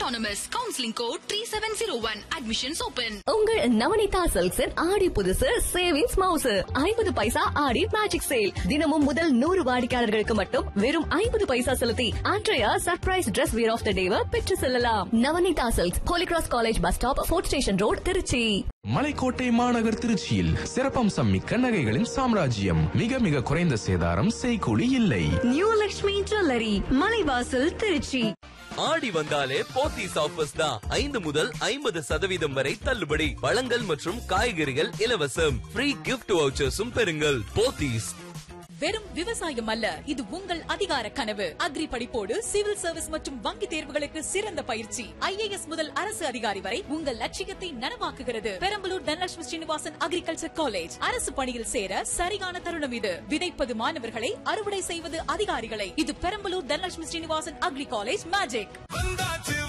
Autonomous. Counseling code 3701. Admissions open. உங்கள் நவனிதா சில்க்ஸின் ஆடி புதுசு சேவிங்ஸ் மவுசு ஐம்பது பைசா ஆடி மேஜிக் சேல் தினமும் முதல் நூறு வாடிக்கையாளர்களுக்கு மட்டும் வெறும் ஐம்பது பைசா செலுத்தி ஆண்ட்ரையா surprise dress wear of the day பெற்று செல்லலாம் Navanitha silks Holy Cross college bus stop fort station road Trichy Malaikottai மாநகர் திருச்சியில் சிறப்பம்சம் மிக்க நகைகளின் சாம்ராஜ்யம் மிக மிக குறைந்த சேதாரம் செய்கூலி இல்லை நியூ லட்சுமி ஜுவல்லரி மலைவாசல் திருச்சி ஆடி வந்தாலே போத்தீஸ் ஆஃபர்ஸ் தான் ஐந்து முதல் ஐம்பது சதவீதம் வரை தள்ளுபடி பழங்கள் மற்றும் காய்கறிகள் இலவசம் ஃப்ரீ கிஃப்ட் வவுச்சர்ஸும் பெறுங்கள் போத்தீஸ் வெறும் விவசாயம் அல்ல இது உங்கள் அதிகார கனவு அக்ரி படிப்போடு சிவில் சர்வீஸ் மற்றும் வங்கி தேர்வுகளுக்கு சிறந்த பயிற்சி ஐஏஎஸ் முதல் அரசு அதிகாரி வரை உங்கள் லட்சியத்தை நனவாக்குகிறது பெரம்பலூர் தனலட்சுமி ஸ்ரீனிவாசன் அக்ரிகல்ச்சர் காலேஜ் அரசு பணியில் சேர சரியான தருணம் இது விதைப்பது மாணவர்களை அறுவடை செய்வது அதிகாரிகளை இது Perambalur Dhanalakshmi Srinivasan agri college magic வந்தாச்சு